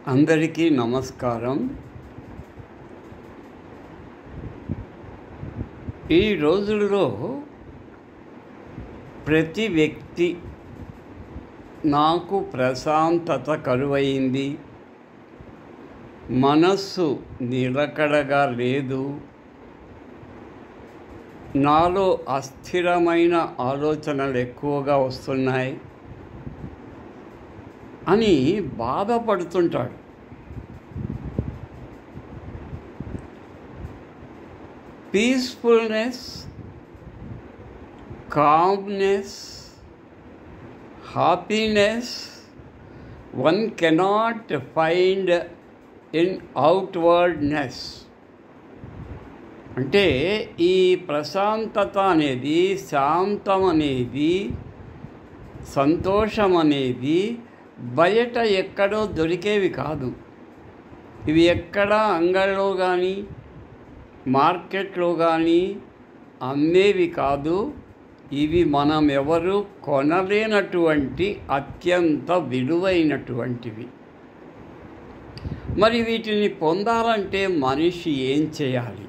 అందరికీ నమస్కారం ఈ రోజుల్లో ప్రతి వ్యక్తి నాకు ప్రశాంతత కరువైంది మనస్సు నిలకడగా లేదు నాలో అస్థిరమైన ఆలోచనలు ఎక్కువగా వస్తున్నాయి అని బాధపడుతుంటాడు peacefulness calmness happiness one cannot find in outwardness అంటే ఈ ప్రశాంతత అనేది శాంతం అనేది సంతోషం అనేది బయట ఎక్కడో దొరికేవి కాదు ఇవి ఎక్కడ అంగడిలో కానీ మార్కెట్లో కానీ అమ్మేవి కాదు ఇవి మనం ఎవరు కొనలేనటువంటి అత్యంత విలువైనటువంటివి మరి వీటిని పొందాలంటే మనిషి ఏం చేయాలి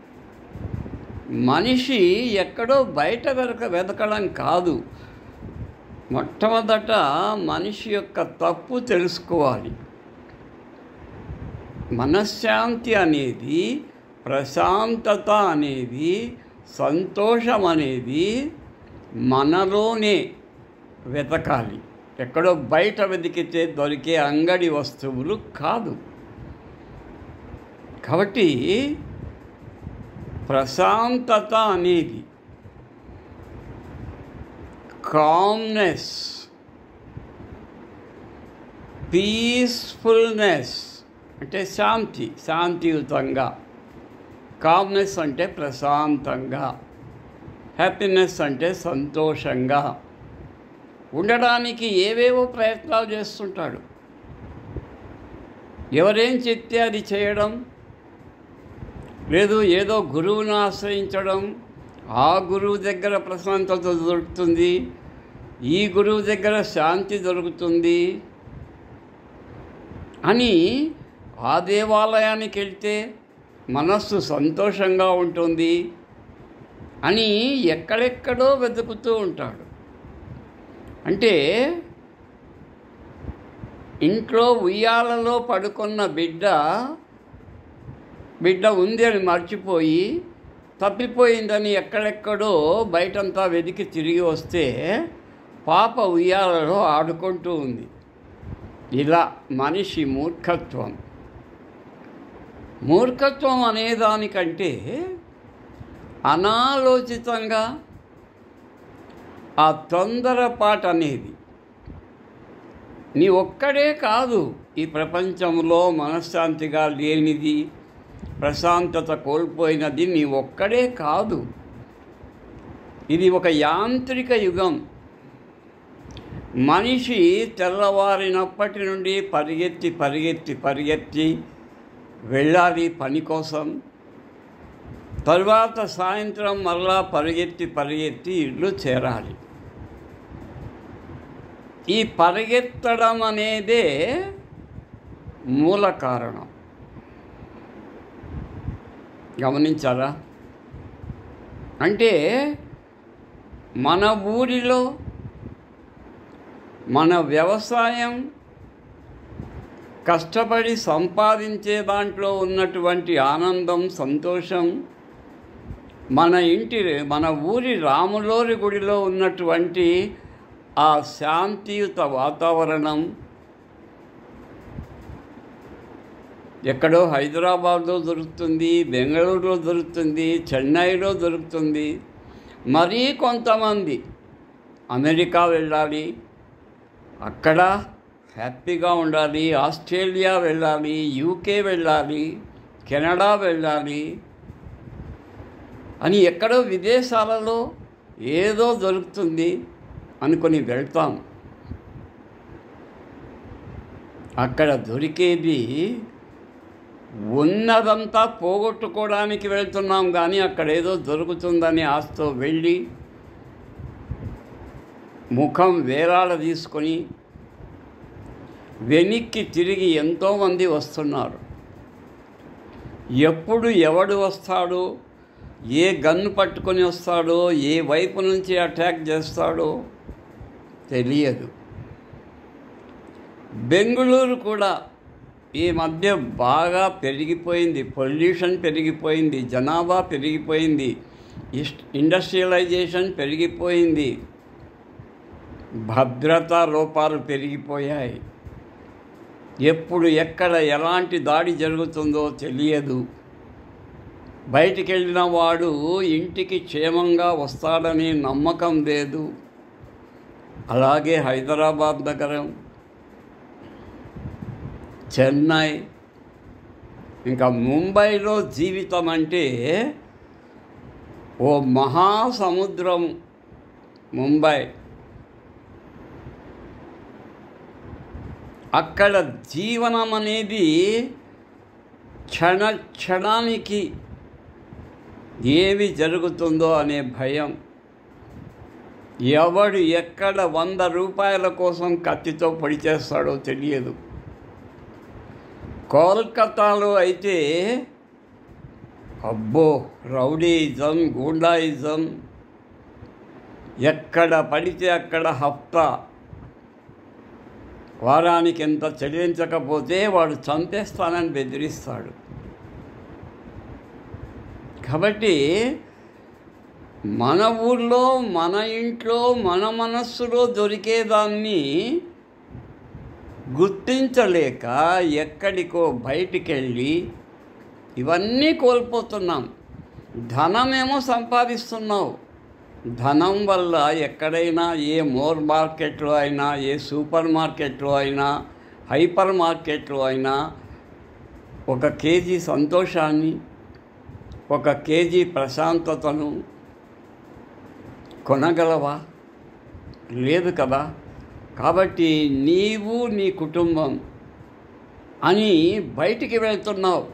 మనిషి ఎక్కడో బయట వెతక వెతకడం కాదు మొట్టమొదట మనిషి యొక్క తప్పు తెలుసుకోవాలి మనశ్శాంతి అనేది ప్రశాంతత అనేది సంతోషం అనేది మనలోనే వెతకాలి ఎక్కడో బయట వెతికితే దొరికే అంగడి వస్తువులు కాదు కాబట్టి ప్రశాంతత అనేది కామ్నెస్ పీస్ఫుల్నెస్ అంటే శాంతి శాంతియుతంగా కామ్నెస్ అంటే ప్రశాంతంగా హ్యాపీనెస్ అంటే సంతోషంగా ఉండడానికి ఏవేవో ప్రయత్నాలు చేస్తుంటాడు ఎవరేం చెప్తే అది చేయడం లేదు ఏదో గురువును ఆశ్రయించడం ఆ గురువు దగ్గర ప్రశాంతత దొరుకుతుంది ఈ గురువు దగ్గర శాంతి దొరుకుతుంది అని ఆ దేవాలయానికి వెళ్తే మనస్సు సంతోషంగా ఉంటుంది అని ఎక్కడెక్కడో వెతుకుతూ ఉంటాడు అంటే ఇంట్లో ఉయ్యాలలో పడుకున్న బిడ్డ బిడ్డ ఉంది అని మర్చిపోయి తప్పిపోయిందని ఎక్కడెక్కడో బయటంతా వెతికి తిరిగి వస్తే పాప ఉయ్యాలలో ఆడుకుంటూ ఉంది ఇలా మనిషి మూర్ఖత్వం మూర్ఖత్వం అనేదానికంటే అనాలోచితంగా ఆ తొందరపాటు అనేది నీ ఒక్కడే కాదు ఈ ప్రపంచంలో మనశ్శాంతిగా లేనిది ప్రశాంతత కోల్పోయినది నీ ఒక్కడే కాదు ఇది ఒక యాంత్రిక యుగం మనిషి తెల్లవారినప్పటి నుండి పరిగెత్తి పరిగెత్తి పరిగెత్తి వెళ్ళాలి పని కోసం తరువాత సాయంత్రం మరలా పరిగెత్తి పరిగెత్తి ఇల్లు చేరాలి ఈ పరిగెత్తడం అనేదే మూల కారణం గమనించారా అంటే మన ఊరిలో మన వ్యవసాయం కష్టపడి సంపాదించే దాంట్లో ఉన్నటువంటి ఆనందం సంతోషం మన ఇంటి మన ఊరి రాములోరి గుడిలో ఉన్నటువంటి ఆ శాంతియుత వాతావరణం ఎక్కడో హైదరాబాద్లో దొరుకుతుంది బెంగళూరులో దొరుకుతుంది చెన్నైలో దొరుకుతుంది మరీ కొంతమంది అమెరికా వెళ్ళాలి అక్కడ హ్యాపీగా ఉండాలి ఆస్ట్రేలియా వెళ్ళాలి యూకే వెళ్ళాలి కెనడా వెళ్ళాలి అని ఎక్కడో విదేశాలలో ఏదో దొరుకుతుంది అనుకొని వెళ్తాం అక్కడ దొరికేది ఉన్నదంతా పోగొట్టుకోవడానికి వెళ్తున్నాం కానీ అక్కడ ఏదో దొరుకుతుందని ఆశతో వెళ్ళి ముఖం వేలాడ తీసుకొని వెనక్కి తిరిగి ఎంతోమంది వస్తున్నారు ఎప్పుడు ఎవడు వస్తాడో ఏ గన్ను పట్టుకొని వస్తాడో ఏ వైపు నుంచి అటాక్ చేస్తాడో తెలియదు బెంగుళూరు కూడా ఈ మధ్య బాగా పెరిగిపోయింది పొల్యూషన్ పెరిగిపోయింది జనాభా పెరిగిపోయింది ఇస్- ఇండస్ట్రియలైజేషన్ పెరిగిపోయింది భద్రతా లోపాలు పెరిగిపోయాయి ఎప్పుడు ఎక్కడ ఎలాంటి దాడి జరుగుతుందో తెలియదు బయటికి వెళ్ళిన వాడు ఇంటికి క్షేమంగా వస్తాడని నమ్మకం లేదు అలాగే హైదరాబాద్ నగరం చెన్నై ఇంకా ముంబైలో జీవితం అంటే ఓ మహాసముద్రం ముంబై అక్కడ జీవనం అనేది క్షణ క్షణానికి ఏమి జరుగుతుందో అనే భయం ఎవడు ఎక్కడ వంద రూపాయల కోసం కత్తితో పొడి చేస్తాడో తెలియదు కోల్కతాలో అయితే అబ్బో రౌడీయిజం గూండాయిజం ఎక్కడ పడితే అక్కడ హప్తా వారానికి ఎంత చెల్లించకపోతే వాడు చంపేస్తానని బెదిరిస్తాడు కాబట్టి మన ఊర్లో మన ఇంట్లో మన మనస్సులో దొరికేదాన్ని గుర్తించలేక ఎక్కడికో బయటికెళ్ళి ఇవన్నీ కోల్పోతున్నాం ధనమేమో సంపాదిస్తున్నావు ధనం వల్ల ఎక్కడైనా ఏ మోర్ మార్కెట్లో అయినా ఏ సూపర్ మార్కెట్లో అయినా హైపర్ మార్కెట్లో అయినా ఒక కేజీ సంతోషాన్ని ఒక కేజీ ప్రశాంతతను కొనగలవా లేదు కదా కాబట్టి నీవు నీ కుటుంబం అని బయటికి వెళ్తున్నావు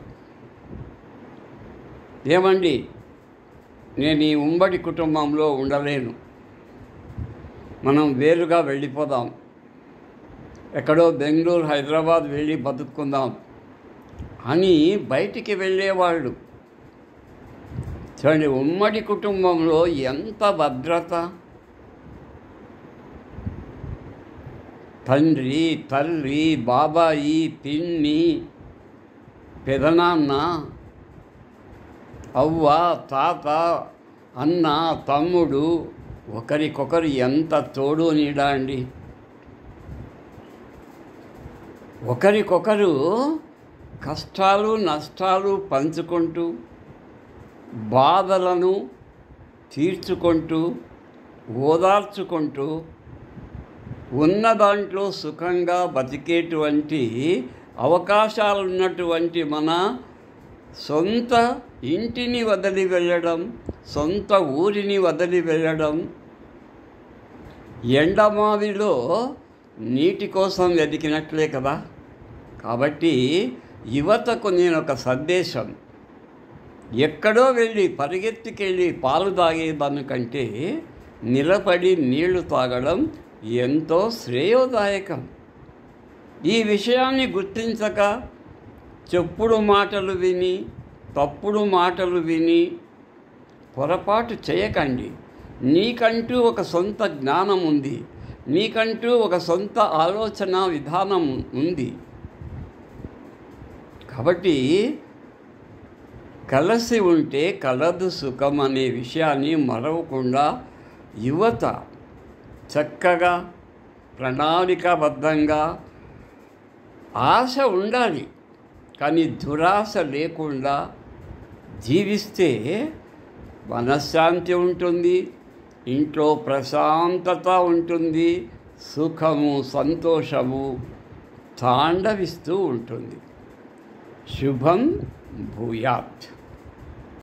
ఏమండి నేను ఈ ఉమ్మడి కుటుంబంలో ఉండలేను మనం వేరుగా వెళ్ళిపోదాం ఎక్కడో బెంగళూరు హైదరాబాద్ వెళ్ళి బతుక్కుందాం అని బయటికి వెళ్ళేవాళ్ళు చూడండి ఉమ్మడి కుటుంబంలో ఎంత భద్రత తండ్రి తల్లి బాబాయి పిన్ని పెదనాన్న అవ్వ తాత అన్న తమ్ముడు ఒకరికొకరు ఎంత తోడు నీడా అండి ఒకరికొకరు కష్టాలు నష్టాలు పంచుకుంటూ బాధలను తీర్చుకుంటూ ఓదార్చుకుంటూ ఉన్న దాంట్లో సుఖంగా బతికేటువంటి అవకాశాలు ఉన్నటువంటి మన సొంత ఇంటిని వదిలి వెళ్ళడం సొంత ఊరిని వదిలి వెళ్ళడం ఎండమావిలో నీటి కోసం వెతికినట్లే కదా కాబట్టి యువతకు నేను ఒక సందేశం ఎక్కడో వెళ్ళి పరిగెత్తుకెళ్ళి పాలు తాగేదానికంటే నిలబడి నీళ్లు తాగడం ఎంతో శ్రేయోదాయకం ఈ విషయాన్ని గుర్తించక చెప్పుడు మాటలు విని తప్పుడు మాటలు విని పొరపాటు చేయకండి నీకంటూ ఒక సొంత జ్ఞానం ఉంది నీకంటూ ఒక సొంత ఆలోచన విధానం ఉంది కాబట్టి కలిసి ఉంటే కలదు సుఖం అనే విషయాన్ని మరవకుండా యువత చక్కగా ప్రణాళికాబద్ధంగా ఆశ ఉండాలి కానీ దురాశ లేకుండా జీవిస్తే మనశ్శాంతి ఉంటుంది ఇంట్లో ప్రశాంతత ఉంటుంది సుఖము సంతోషము తాండవిస్తూ ఉంటుంది శుభం భూయాత్